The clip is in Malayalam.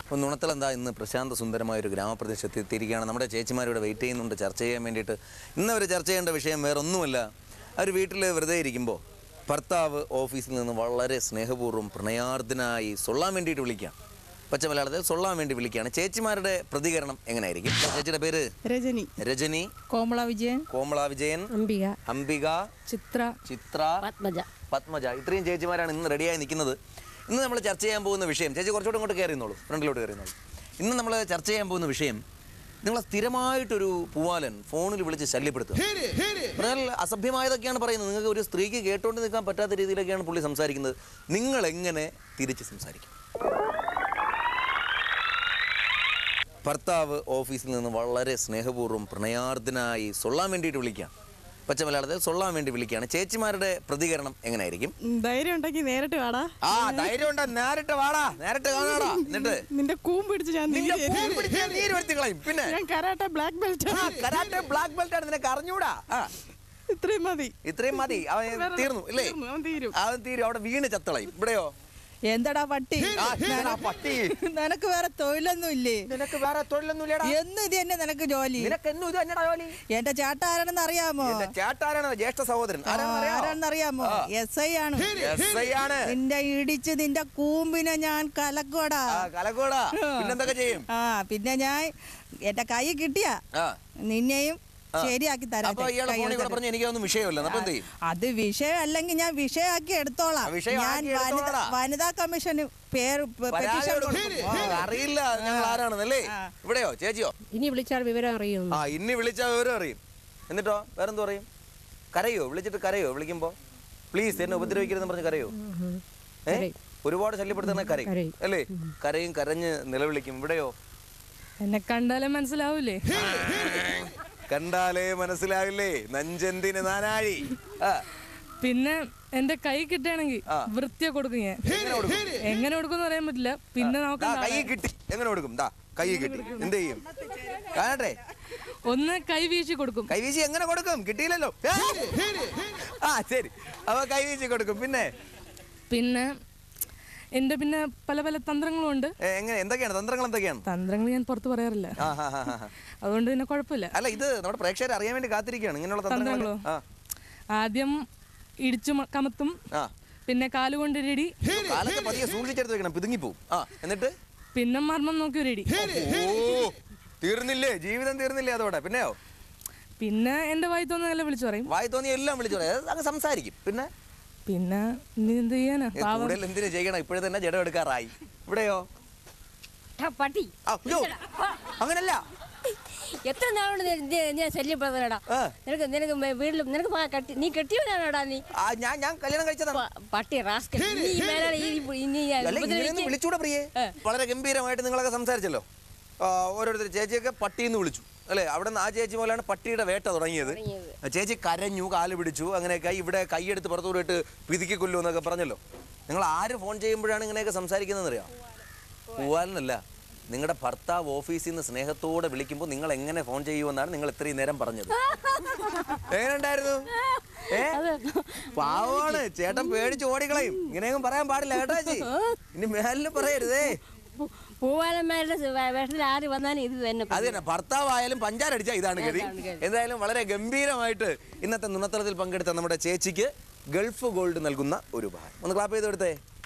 അപ്പോൾ നുണത്തൽ എന്താ ഇന്ന് പ്രശാന്ത സുന്ദരമായ ഒരു ഗ്രാമപ്രദേശത്ത് എത്തിയിരിക്കുകയാണ് നമ്മുടെ ചേച്ചിമാരിവിടെ വെയിറ്റ് ചെയ്യുന്നുണ്ട് ചർച്ച ചെയ്യാൻ വേണ്ടിയിട്ട് ഇന്ന് അവർ ചർച്ച ചെയ്യേണ്ട വിഷയം വേറെ ഒന്നുമല്ല അവർ വീട്ടിൽ വെറുതെ ഇരിക്കുമ്പോൾ ഭർത്താവ് ഓഫീസിൽ നിന്ന് വളരെ സ്നേഹപൂർവ്വം പ്രണയാർദ്ദനായി സൊള്ളാൻ വേണ്ടിയിട്ട് വിളിക്കുകയാണ് പച്ച മലയാളത്തിൽ സൊള്ളാൻ വേണ്ടി വിളിക്കുകയാണ് ചേച്ചിമാരുടെ പ്രതികരണം എങ്ങനെയായിരിക്കും ചേച്ചിയുടെ പേര് രജനി രജനി കോമള വിജയൻ കോമള വിജയൻ അംബിക അംബിക ചിത്ര ചിത്ര പത്മജ പത്മജ ഇത്രയും ചേച്ചിമാരാണ് ഇന്ന് റെഡിയായി നിൽക്കുന്നത് ഇന്ന് നമ്മൾ ചർച്ച ചെയ്യാൻ പോകുന്ന വിഷയം ചേച്ചി കുറച്ചുകൂടെ ഇങ്ങോട്ട് കയറിയുന്നോളൂ ഫ്രണ്ടിലോട്ട് കയറിയുന്നോളൂ ഇന്ന് നമ്മൾ ചർച്ച ചെയ്യാൻ പോകുന്ന വിഷയം നിങ്ങളെ സ്ഥിരമായിട്ടൊരു പൂവാലൻ ഫോണിൽ വിളിച്ച് ശല്യപ്പെടുത്തുക പറഞ്ഞാൽ അസഭ്യമായതൊക്കെയാണ് പറയുന്നത് നിങ്ങൾക്ക് ഒരു സ്ത്രീക്ക് കേട്ടുകൊണ്ട് നിൽക്കാൻ പറ്റാത്ത രീതിയിലൊക്കെയാണ് പുള്ളി സംസാരിക്കുന്നത് നിങ്ങൾ എങ്ങനെ തിരിച്ച് സംസാരിക്കും ഭർത്താവ് ഓഫീസിൽ നിന്ന് വളരെ സ്നേഹപൂർവ്വം പ്രണയാർദ്ദനായി സൊള്ളാൻ വേണ്ടിയിട്ട് വിളിക്കുകയാണ് പച്ച മലയാളത്തിൽ സൊള്ളാൻ വേണ്ടി വിളിക്കുകയാണ് ചേച്ചിമാരുടെ പ്രതികരണം എങ്ങനെയായിരിക്കും ഉം, ധൈര്യം ഉണ്ടെങ്കിൽ നേരിട്ട് വാടാ ആ ധൈര്യം ഉണ്ടോ നേരിട്ട് വാടാ നേരിട്ട് കാണാടാ എന്നിട്ട് നിന്റെ കൂം പിടിച്ച് ഞാൻ നിന്റെ നീര് പൂവ് പിടിച്ച് ഞാൻ നീര് വരുത്തി കളയും പിന്നെ ഞാൻ കരാട്ടെ ബ്ലാക്ക് ബെൽറ്റ് ആ, കരാട്ടെ ബ്ലാക്ക് ബെൽറ്റ് ആണ് നിനക്ക് അറിഞ്ഞൂടാ ആ, ഇത്രയും മതി ഇത്രയും മതി അവൻ തീർന്നു ഇല്ലേ തീർന്നു, അവൻ തീരും അവൻ തീരും അവിടെ വീണ് ചത്തളയും ഇവിടെയോ എന്തടാ പട്ടി ആ, ഞാനാ പട്ടി നിനക്ക് വേറെ തൊഴിലൊന്നും ഇല്ലേ നിനക്ക് വേറെ തൊഴിലൊന്നുമില്ലടാ എന്ന് ഇത് തന്നെ നിനക്ക് ജോലി നിനക്ക് എന്നും ഇത് തന്നെടാ ജോലി എന്റെ ചേട്ട ആരാണെന്ന് അറിയാമോ എന്റെ ചേട്ടാരാണ് ജ്യേഷ്ഠ സഹോദരൻ ആരാണെന്നറിയാമോ? ആരാണെന്ന് അറിയാമോ എസ് ഐ ആണ് SI ആണ് നിന്റെ ഇടിച്ച് നിന്റെ കൂമ്പിനെ ഞാൻ കലക്കോടാ ആ കലക്കോടാ പിന്നെന്തൊക്കെ ചെയ്യും ആ പിന്നെ ഞാൻ എന്റെ കൈ കിട്ടിയ ആ നിന്നെയും ശരിയാക്കി തരാം അപ്പൊ ഇയാളെ ഫോണിൽ കൂടെ പറഞ്ഞു എനിക്കൊന്നും വിഷയമല്ല അപ്പൊ എന്ത് ചെയ്യും അത് വിഷയം അല്ലെങ്കിൽ ഞാൻ വിഷയമാക്കി എടുത്തോളാം ആ, വിഷയമാക്കി ഞാൻ വനിത- എടുത്തോളാ. വനിതാ കമ്മീഷന് പേര് പെ- പരാതി പെറ്റീഷൻ കൊടുക്കും. കൊടുക്കും. ആ, അറിയില്ല ഞങ്ങൾ ആരാണെന്നല്ലേ ഇവിടെയോ ചേച്ചിയോ ഇനി വിളിച്ചാൽ വിവരം അറിയും ആ ഇനി വിളിച്ചാൽ വിവരം അറിയും എന്നിട്ടോ വേറെന്ത് പറയും കരയോ വിളിച്ചിട്ട് കരയോ വിളിക്കുമ്പോ പ്ലീസ് എന്നെ ഉപദ്രവിക്കരുതെന്ന് പറഞ്ഞ് കരയോ ഏ കരയും. ഒരുപാട് ശല്യപ്പെടുത്തുന്ന കരയും കരയും. അല്ലേ കരയും കരഞ്ഞ് നിലവിളിക്കും ഇവിടെയോ എന്നെ കണ്ടാലേ മനസ്സിലാവൂലേ കണ്ടാലേ മനസ്സിലാവില്ലേ നഞ്ചന്തിന് നാനാഴി ആ പിന്നെ എന്റെ കൈ കിട്ടുകയാണെങ്കിൽ ആ. വൃത്തിയെ കൊടുക്കും ഞാൻ എങ്ങനെ കൊടുക്കും എങ്ങനെ കൊടുക്കും പറയാൻ പറ്റില്ല പിന്നെ നമുക്ക് ദാ കൈ കിട്ടി എങ്ങനെ കൊടുക്കും ദാ കൈ കിട്ടി എന്ത് ചെയ്യും കാണട്ടെ ഒന്ന് കൈ വീശി കൊടുക്കും കൈവീശി എങ്ങനെ കൊടുക്കും കിട്ടിയില്ലല്ലോ ഏ? ആ ശരി അപ്പൊ കൈവീശി കൊടുക്കും പിന്നെ പിന്നെ എന്റെ പിന്നെ പല പല തന്ത്രങ്ങളും ഉണ്ട് ഏ, എങ്ങനെ എന്തൊക്കെയാണ് തന്ത്രങ്ങൾ എന്തൊക്കെയാണ് തന്ത്രങ്ങൾ ഞാൻ പുറത്ത് പറയാറില്ല ആ ഹാ ഹാ ഹാ അതുകൊണ്ട് പിന്നെ കുഴപ്പമില്ല അല്ല ഇത് നമ്മുടെ പ്രേക്ഷകർ അറിയാൻ വേണ്ടി കാത്തിരിക്കുകയാണ് ഇങ്ങനെയുള്ള തന്ത്രങ്ങൾ തന്ത്രങ്ങളോ? ആ ആദ്യം ഇടിച്ചു മ- കമത്തും ആ പിന്നെ കാലുകൊണ്ട് ഒരിടി കാലൊക്കെ പതിയെ സൂക്ഷിച്ചെടുത്ത് വെക്കണം പിതുങ്ങിപ്പോവും ആ എന്നിട്ട് പിന്നെ മർമ്മം നോക്കി ഒരിടി ഓ തീർന്നില്ലേ ജീവിതം തീർന്നില്ലേ അതോടെ പിന്നെയോ പിന്നെ എന്റെ വായി തോന്നുന്നതല്ല വിളിച്ചു പറയും വായി തോന്നി എല്ലാം വിളിച്ചു പറയാം അങ്ങ് സംസാരിക്കും പിന്നെ പിന്നെ നീ എന്ത് ചെയ്യാനാ ഏ, പാവം കൂടുതൽ എന്തിനു ചെയ്യണം ഇപ്പോഴേ തന്നെ ജഡം എടുക്കാറായി ഇവിടെയോ പട്ടി ആ, അയ്യോ, അങ്ങനല്ല എത്ര നാളുകൊണ്ട് നീ- നീ- നീ ശല്യപ്പെടുത്തണടാ ആ. നിനക്ക് നിനക്ക് വീട്ടിൽ നിനക്ക് പ- കെട്ടി നീ കെട്ടിയവനാണോടാ നീ ആ, ഞാൻ ഞാൻ കല്യാണം കഴിച്ചതാണ് പ- പട്ടി റാസ്കൽ നീ ഈ മേലാണ് ഈ ഇനി ഈ അല്ല ഇങ്ങനെയൊന്നും ഉപദ്രവിക്ക്. വിളിച്ചൂടെ പ്രിയേ ഏ. വളരെ ഗംഭീരമായിട്ട് നിങ്ങളൊക്കെ സംസാരിച്ചല്ലോ ആ, ഓരോരുത്തർ ചേച്ചിയൊക്കെ പട്ടിന്ന് വിളിച്ചു അല്ലേ അവിടെ നിന്ന് ആ ചേച്ചി പോലെയാണ് പട്ടിയുടെ വേട്ട തുടങ്ങിയത് തുടങ്ങിയത്. ചേച്ചി കരഞ്ഞു കാല് പിടിച്ചു അങ്ങനെയൊക്കെ ഇവിടെ കൈയെടുത്ത് പുറത്തോട്ട് ഇട്ട് പിതുക്കി കൊല്ലു എന്നൊക്കെ പറഞ്ഞല്ലോ നിങ്ങൾ ആര് ഫോൺ ചെയ്യുമ്പോഴാണ് ഇങ്ങനെയൊക്കെ സംസാരിക്കുന്നതെന്ന് അറിയാം പോവാനല്ല നിങ്ങളുടെ ഭർത്താവ് ഓഫീസിൽ നിന്ന് സ്നേഹത്തോടെ വിളിക്കുമ്പോൾ നിങ്ങൾ എങ്ങനെ ഫോൺ ചെയ്യുമെന്നാണ് നിങ്ങൾ ഇത്രയും നേരം പറഞ്ഞത് എങ്ങനെ ഉണ്ടായിരുന്നു ഏ പാവമാണ് ചേട്ടൻ പേടിച്ച് ഓടിക്കളയും ഇങ്ങനെയൊന്നും പറയാൻ പാടില്ല കേട്ടോ ചേച്ചി ഇനി മേലിന് പറയരുതേ പൂ- പൂവാലന്മാരുടെ വേ- വേഷത്തിൽ ആര് വന്നാലും ഇത് തന്നെ അത് തന്നെ ഭർത്താവായാലും പഞ്ചാരടിച്ച ഇതാണ് ഗതി ഇതാണ് ഗതി. എന്തായാലും വളരെ ഗംഭീരമായിട്ട് ഇന്നത്തെ നുണത്തലത്തിൽ പങ്കെടുത്ത നമ്മുടെ ചേച്ചിക്ക് ഗൾഫ് ഗോൾഡ് നൽകുന്ന ഒരു ഉപഹാരം ഒന്ന് ക്ലാപ്പ് ചെയ്ത് കൊടുത്തേ